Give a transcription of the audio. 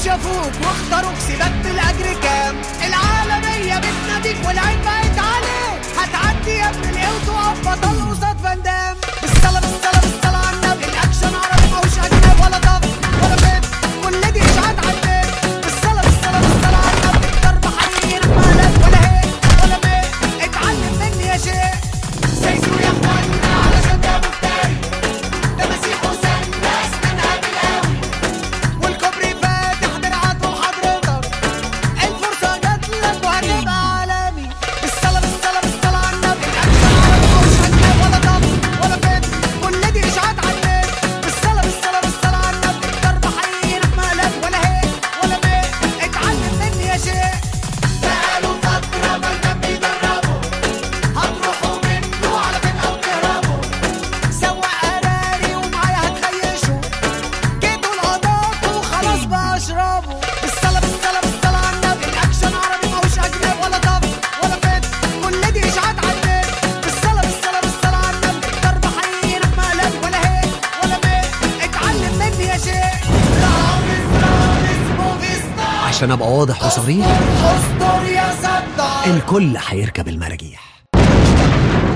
شافوك واختاروك سيبك الاجر كام العالمية بتناديك والعين بقت عليك هتعدي يا ابن الايه وتقف بطل قصاد فاندام بالصلاة بالصلاة بالصلاة على النبي الاكشن عربي ماهوش اجنبي ولا ضغط ولا بيت كل دي اشاعات على البيت بالصلاة بالصلاة بالصلاة على النبي الضرب حقيقي مالك ولا هيك ولا ميت اتعلم مني يا شيخ سيسو يا اخوانا علشان ده مفتري ده مسيح حسين ناس منها بالقوي والكوبري فاتح درعاته لحضرتك الفرصة جات لك وهتبقى عالمي بالصلاة بالصلاة بالصلاة على النبي الأكشن عربي مش هتنام ولا ضغط ولا فت كل دي إشاعات على النت بالصلاة بالصلاة بالصلاة على النبي الضرب حقيقي مقلب ولا هيك ولا ميت اتعلم مني يا شيخ بقالوا فترة فالدم بيدربوا هتروحوا منه على فين أو تهربوا سوا قراري ومعايا هتخيشوا جيتوا القضاء وخلاص بقى اشربوا بالصلاة بالصلاة بالصلاة على النبي الأكشن عربي ماهوش أجنبي ولا ضغط ولا فت كل دي إشاعات على النت بالصلاة بالصلاة بالصلاة على النبي الضرب حقيقي مقلب ولا هيك ولا ميت اتعلم مني يا شيخ رامز رامز موفيستا عشان ابقى واضح وصريح استر يا صدام الكل هيركب المراجيح